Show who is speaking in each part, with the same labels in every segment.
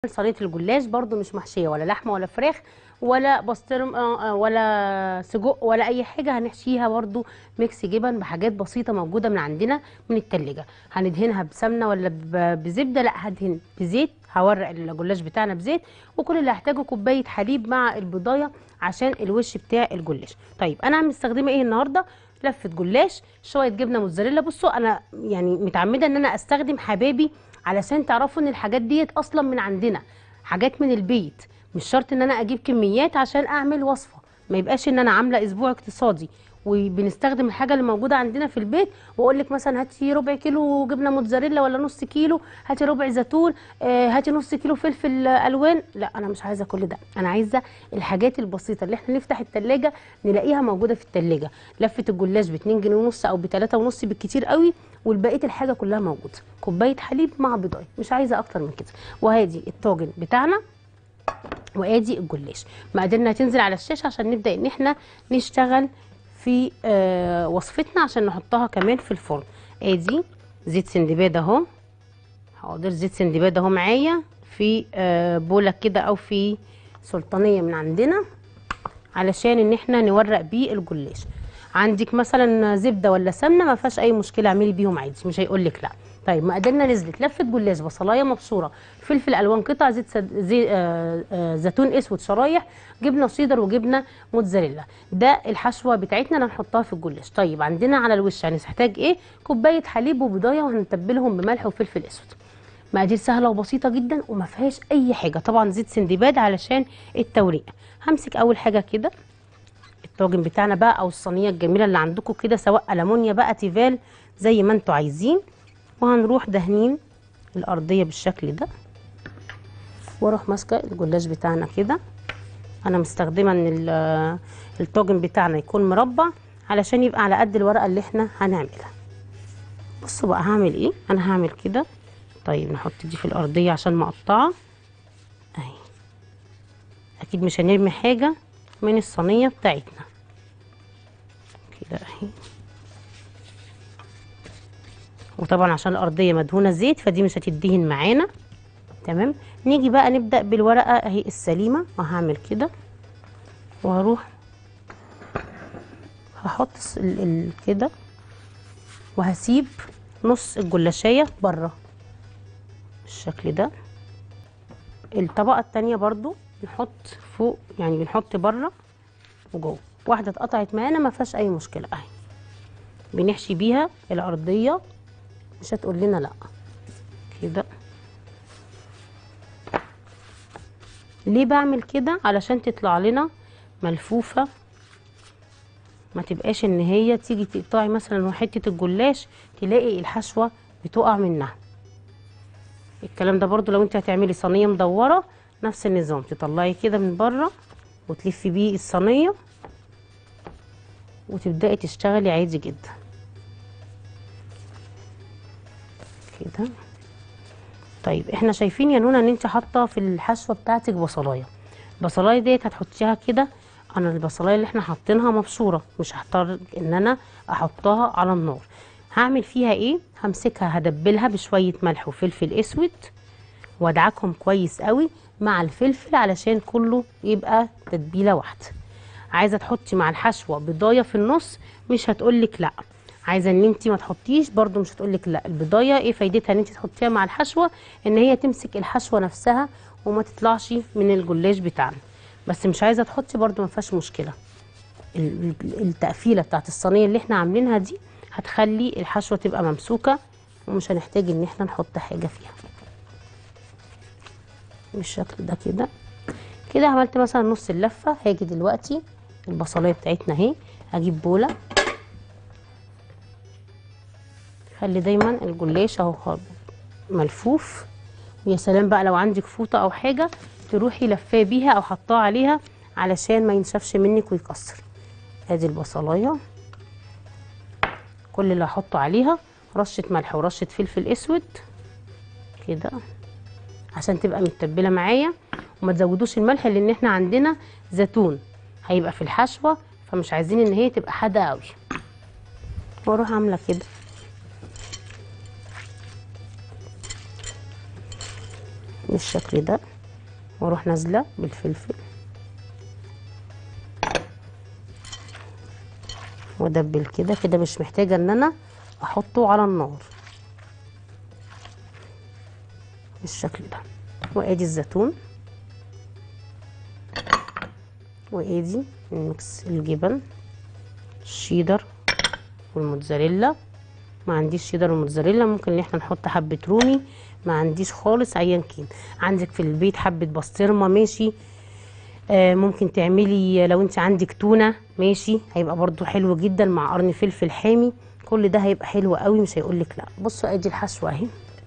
Speaker 1: صينيه الجلاش برضو مش محشيه ولا لحمه ولا فراخ ولا بسطرم آه، آه، ولا سجق ولا اي حاجه هنحشيها برضو ميكس جبن بحاجات بسيطه موجوده من عندنا من التلاجة هندهنها بسمنه ولا ب- بزبده لا هدهن بزيت هورق الجلاش بتاعنا بزيت وكل اللي هحتاجه كوبايه حليب مع البضايه عشان الوش بتاع الجلاش طيب انا مستخدمه ايه النهارده لفه جلاش شويه جبنه موتزاريلا بصوا انا يعني متعمده ان انا استخدم حبابي علشان تعرفوا ان الحاجات ديت اصلا من عندنا حاجات من البيت مش شرط ان انا اجيب كميات عشان اعمل وصفه ما يبقاش ان انا عامله اسبوع اقتصادي وبنستخدم الحاجه اللي موجوده عندنا في البيت واقول لك مثلا هاتي ربع كيلو جبنه موتزاريلا ولا نص كيلو هاتي ربع زيتون آه، هاتي نص كيلو فلفل آه، الوان لا انا مش عايزه كل ده انا عايزه الحاجات البسيطه اللي احنا نفتح التلاجة نلاقيها موجوده في التلاجة لفه الجلاش ب 2 جنيه ونص او ب 3 ونص بالكتير قوي والبقيه الحاجه كلها موجوده كوبايه حليب مع بيضايه مش عايزه اكتر من كده وهادي الطاجن بتاعنا وادي الجلاش مقاديرنا هتنزل على الشاشه عشان نبدا ان احنا نشتغل في آه وصفتنا عشان نحطها كمان في الفرن ادي زيت سندباد اهو حاضر زيت سندباد اهو معايا في آه بوله كده او في سلطانيه من عندنا علشان ان احنا نورق بيه الجلاش عندك مثلا زبده ولا سمنه ما فيهاش اي مشكله اعملي بيهم عادي مش هيقول لك لا طيب مقاديرنا نزلت لفه جلاش بصلايه مبشوره فلفل الوان قطع زيت سد... زي... آه... آه... زيتون اسود شرايح جبنه شيدر وجبنه موتزاريلا ده الحشوه بتاعتنا اللي هنحطها في الجلاش طيب عندنا على الوش هنحتاج ايه كوبايه حليب وبضايه وهنتبلهم بملح وفلفل اسود مقادير سهله وبسيطه جدا وما فيهاش اي حاجه طبعا زيت سندباد علشان التوريق همسك اول حاجه كده الطاجن بتاعنا بقى او الصينيه الجميله اللي عندكم كده سواء المونيا بقى تيفال زي ما انتوا عايزين وهنروح دهنين الارضيه بالشكل ده واروح ماسكه الجلاش بتاعنا كده انا مستخدمه ان ال- الطاجن بتاعنا يكون مربع علشان يبقى على قد الورقه اللي احنا هنعملها بصوا بقى هعمل ايه انا هعمل كده طيب نحط دي في الارضيه عشان مقطعه اهي اكيد مش هنرمي حاجه من الصينيه بتاعتنا كده اهي وطبعا عشان الارضيه مدهونه زيت فدي مش هتدهن معانا تمام نيجي بقى نبدا بالورقه اهي السليمه وهعمل كده وهروح هحط الس- ال- ال- كده وهسيب نص الجلاشيه بره بالشكل ده الطبقه التانية برضو نحط فوق يعني بنحط بره وجوه واحده اتقطعت معانا ما فيهاش اي مشكله اهي بنحشي بيها الارضيه مش هتقول لنا لا كده ليه بعمل كده علشان تطلع لنا ملفوفه ما تبقاش ان هي تيجي تقطعي مثلا حته الجلاش تلاقي الحشوه بتقع منها الكلام ده برضو لو انت هتعملي صينيه مدوره نفس النظام تطلعي كده من بره وتلفي بيه الصينيه وتبداي تشتغلي عادي جدا كده طيب احنا شايفين يا نونا ان انت حاطه في الحشوه بتاعتك بصلايه البصلايه ديت هتحطيها كده انا البصلايه اللي احنا حاطينها مبشوره مش هحتاج ان انا احطها على النار هعمل فيها ايه همسكها هدبلها بشويه ملح وفلفل اسود وادعكهم كويس قوي مع الفلفل علشان كله يبقى تتبيله واحده عايزه تحطي مع الحشوه بضايه في النص مش هتقولك لا عايزه ان انت ما تحطيش برده مش هتقولك لا البضايه ايه فايدتها ان انت تحطيها مع الحشوه ان هي تمسك الحشوه نفسها وما تطلعش من الجلاش بتاعنا بس مش عايزه تحطي برده ما فيهاش مشكله ال- ال- التقفيله بتاعت الصينيه اللي احنا عاملينها دي هتخلي الحشوه تبقى ممسوكه ومش هنحتاج ان احنا نحط حاجه فيها بالشكل ده كده كده عملت مثلا نص اللفه هاجي دلوقتي البصلايه بتاعتنا اهي هجيب بوله خلي دايما الجلاش اهو خ- ملفوف ويا سلام بقى لو عندك فوطه او حاجه تروحي لفاه بيها او حطاه عليها علشان ما ينشفش منك ويكسر ادي البصلايه كل اللي هحطه عليها رشه ملح ورشه فلفل اسود كده عشان تبقى متبله معايا وما تزودوش الملح لان احنا عندنا زيتون هيبقى في الحشوه فمش عايزين ان هي تبقى حادقه قوي واروح عامله كده بالشكل ده واروح نازله بالفلفل وادبل كده كده مش محتاجه ان انا احطه على النار بالشكل ده وادي الزيتون وادي الميكس الجبن الشيدر والموتزاريلا ما عنديش شيدر وموتزاريلا ممكن ان احنا نحط حبه رومي ما عنديش خالص ايا كان عندك في البيت حبه بسطرمه ماشي آه ممكن تعملي لو انت عندك تونه ماشي هيبقى برضو حلو جدا مع قرن فلفل حامي كل ده هيبقى حلو قوي مش هيقولك لا بصوا ادي الحشوه اهي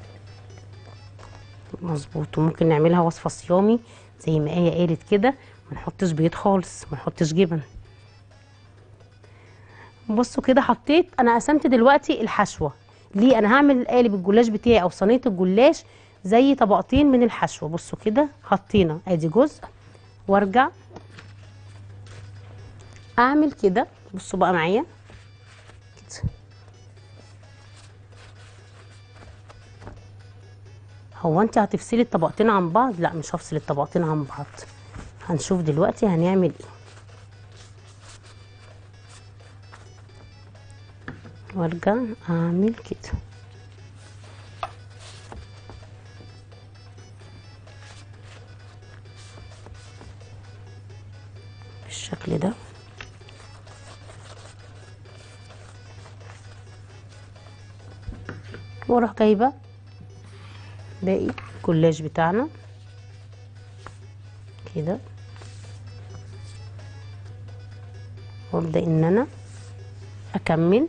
Speaker 1: مظبوط وممكن نعملها وصفه صيامي زي ما ايه قالت كده ما نحطش بيض خالص ما نحطش جبن بصوا كده حطيت انا قسمت دلوقتي الحشوه ليه انا هعمل قالب الجلاش بتاعي او صينيه الجلاش زي طبقتين من الحشوه بصوا كده حطينا ادي جزء وارجع اعمل كده بصوا بقى معايا كده هو انت هتفصلي الطبقتين عن بعض لا مش هفصل الطبقتين عن بعض هنشوف دلوقتي هنعمل ايه وارجع اعمل كده بالشكل ده واروح جايبه باقي الكلاج بتاعنا كده وابدا ان انا اكمل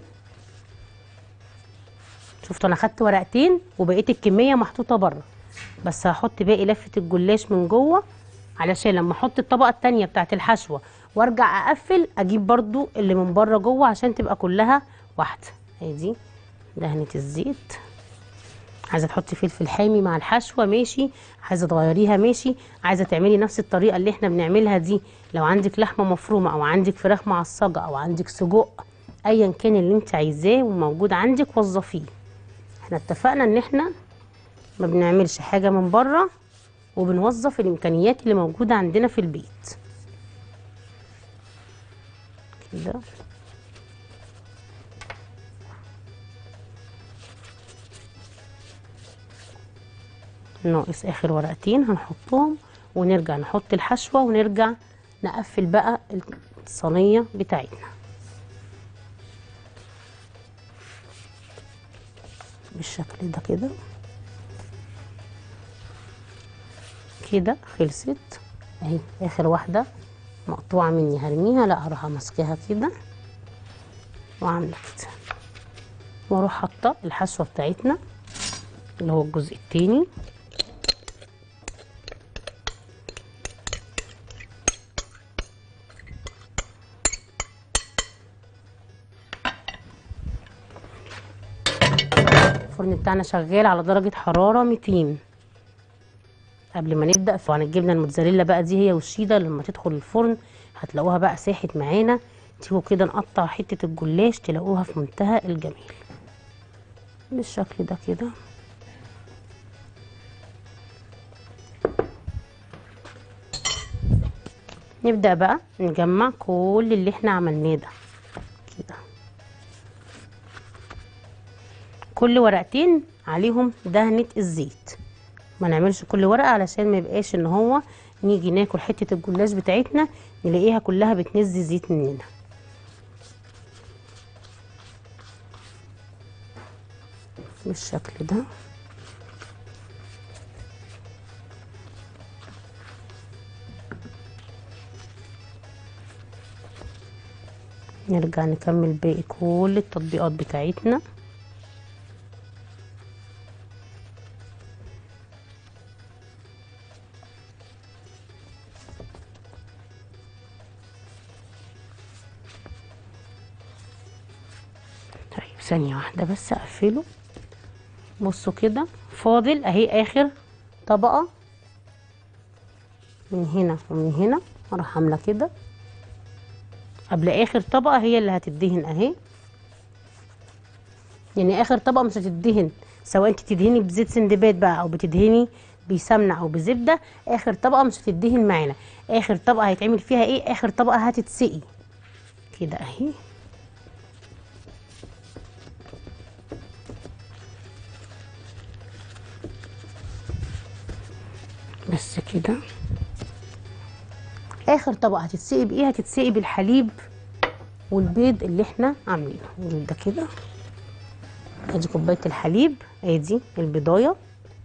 Speaker 1: شفتوا انا خدت ورقتين وبقيت الكميه محطوطه بره بس هحط باقي لفه الجلاش من جوه علشان لما احط الطبقه التانية بتاعت الحشوه وارجع اقفل اجيب برضو اللي من بره جوه عشان تبقى كلها واحده ادي دهنه الزيت عايزه تحطي فلفل حامي مع الحشوه ماشي عايزه تغيريها ماشي عايزه تعملي نفس الطريقه اللي احنا بنعملها دي لو عندك لحمه مفرومه او عندك فراخ معصجه او عندك سجق ايا كان اللي انت عايزاه وموجود عندك وظفيه احنا اتفقنا ان احنا ما بنعملش حاجه من بره وبنوظف الامكانيات اللي موجوده عندنا في البيت كده ناقص اخر ورقتين هنحطهم ونرجع نحط الحشوه ونرجع نقفل بقى الصينيه بتاعتنا بالشكل ده كده كده خلصت اهي اخر واحده مقطوعه مني هرميها لا هروح امسكها كده واعمل كده واروح حاطه الحشوه بتاعتنا اللي هو الجزء التاني الفرن بتاعنا شغال على درجة حرارة 200 قبل ما نبدأ طبعا الجبنة الموتزاريلا بقى دي هي والشيدر لما تدخل الفرن هتلاقوها بقى ساحت معانا تيجوا كده نقطع حتة الجلاش تلاقوها في منتهى الجمال بالشكل ده كده نبدأ بقى نجمع كل اللي احنا عملناه ده كده كل ورقتين عليهم دهنة الزيت ما نعملش كل ورقة علشان ما يبقاش ان هو نيجي ناكل حتة الجلاش بتاعتنا نلاقيها كلها بتنزل زيت مننا بالشكل ده نرجع نكمل باقي كل التطبيقات بتاعتنا طيب ثانية واحدة بس اقفله بصوا كده فاضل اهي اخر طبقة من هنا ومن هنا اروح عاملة كده قبل اخر طبقة هي اللي هتدهن اهي يعني اخر طبقة مش هتدهن سواء انت تدهني بزيت سندباد بقى او بتدهني بسمنه او بزبده اخر طبقه مش هتدهن معانا اخر طبقه هيتعمل فيها ايه اخر طبقه هتتسقي كده اهي بس كده اخر طبقه هتتسقي بايه هتتسقي بالحليب والبيض اللي احنا عاملينه نجيب ده كده ادي كوبايه الحليب ادي البضايه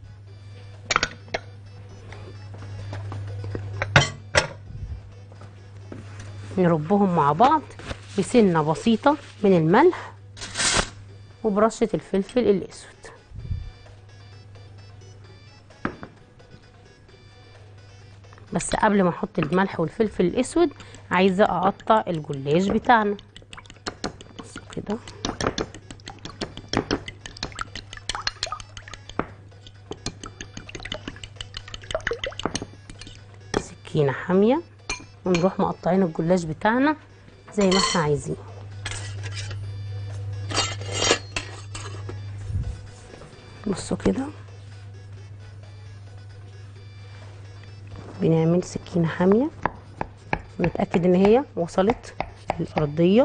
Speaker 1: نربهم مع بعض بسنه بسيطه من الملح وبرشه الفلفل الاسود بس قبل ما احط الملح والفلفل الاسود عايزه اقطع الجلاش بتاعنا بص كده سكينه حاميه ونروح مقطعين الجلاش بتاعنا زي ما احنا عايزين بصوا كده بنعمل سكينة حامية ونتأكد ان هي وصلت للأرضية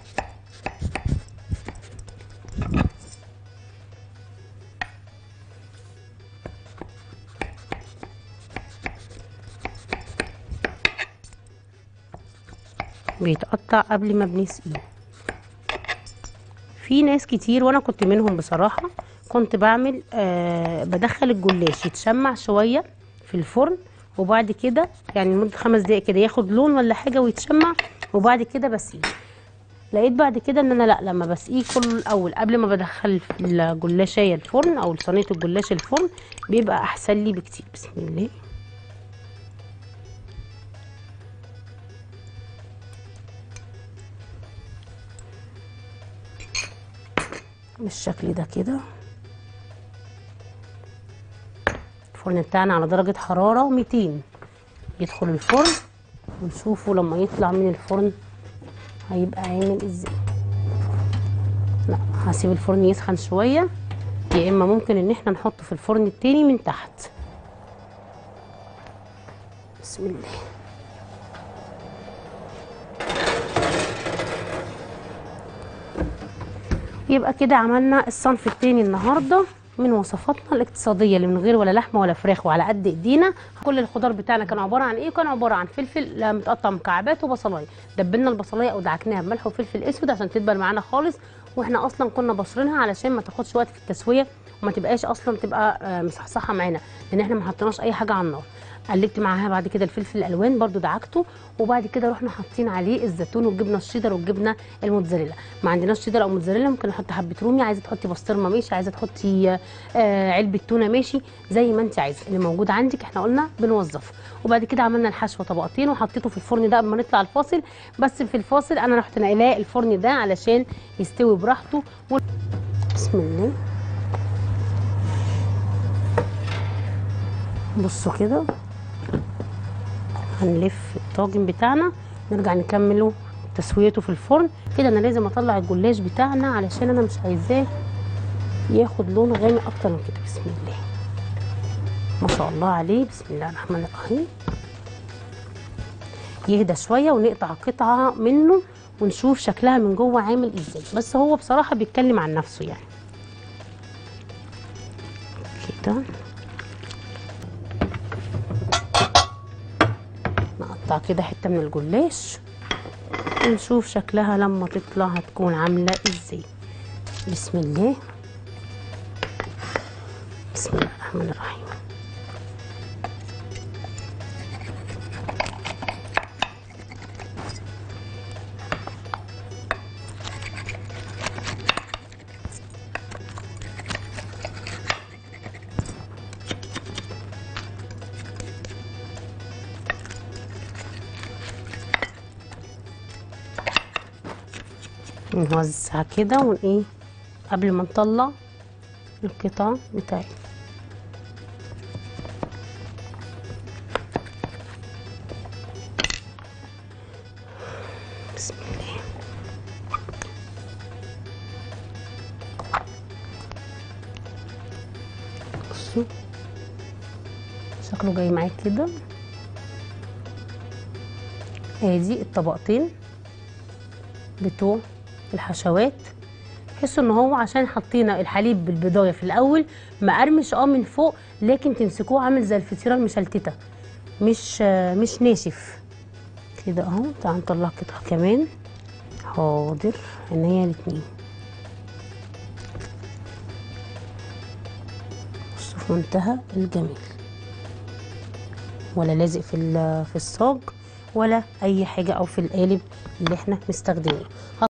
Speaker 1: بيتقطع قبل ما بنسقيه في ناس كتير وانا كنت منهم بصراحة كنت بعمل آه بدخل الجلاش يتشمع شوية في الفرن وبعد كده يعني لمده خمس دقايق كده ياخد لون ولا حاجه ويتشمع وبعد كده بسقيه لقيت بعد كده ان انا لا لما بسقيه كله الاول قبل ما بدخل الجلاشيه الفرن او صينيه الجلاش الفرن بيبقى احسن لي بكتير بسم الله بالشكل ده كده الفرن بتاعنا على درجة حرارة 200 يدخل الفرن ونشوفه لما يطلع من الفرن هيبقى عامل ازاي لا هسيب الفرن يسخن شوية يا اما ممكن ان احنا نحطه في الفرن التاني من تحت بسم الله يبقى كده عملنا الصنف التاني النهارده من وصفاتنا الاقتصاديه اللي من غير ولا لحمه ولا فراخ وعلى قد ايدينا كل الخضار بتاعنا كان عباره عن ايه كان عباره عن فلفل متقطع مكعبات وبصلايه دبلنا البصلايه او دعكناها بملح وفلفل اسود عشان تدبل معانا خالص واحنا اصلا كنا بصرينها علشان ما تاخدش وقت في التسويه وما تبقاش اصلا تبقى مصحصحه معانا لان احنا ما حطيناش اي حاجه على النار قلبت معاها بعد كده الفلفل الالوان برده دعكته وبعد كده رحنا حاطين عليه الزيتون والجبنه الشيدر والجبنه الموتزاريلا ما عندناش شيدر او موتزاريلا ممكن نحط حبه رومي عايزه تحطي بسطرمه ماشي عايزه تحطي آه علبه تونه ماشي زي ما انت عايزه اللي موجود عندك احنا قلنا بنوظفه وبعد كده عملنا الحشوه طبقتين وحطيته في الفرن ده قبل ما نطلع الفاصل بس في الفاصل انا رحت نقلاه الفرن ده علشان يستوي براحته و... بسم الله بصوا كده هنلف الطاجن بتاعنا نرجع نكمله تسويته في الفرن كده انا لازم اطلع الجلاش بتاعنا علشان انا مش عايزاه ياخد لون غامق اكتر من كده بسم الله ما شاء الله عليه بسم الله الرحمن الرحيم يهدى شويه ونقطع قطعه منه ونشوف شكلها من جوه عامل ازاي بس هو بصراحه بيتكلم عن نفسه يعني كده نقطع كده حته من الجلاش ونشوف شكلها لما تطلع هتكون عامله ازاي بسم الله بسم الله الرحمن الرحيم نوزع كده ون ايه قبل ما نطلع القطع بتاعي بسم الله بصوا شكله جاي معاك كده ادي الطبقتين بتوع الحشوات تحسوا ان هو عشان حطينا الحليب بالبضايه في الاول مقرمش اه من فوق لكن تمسكوه عامل زي الفطيره المشلتته مش آه مش ناشف كده اهو تعال نطلع كده كمان حاضر ان هي الاتنين بصوا في منتهى الجمال ولا لازق في ال- في الصاج ولا اي حاجه او في القالب اللي احنا مستخدمينه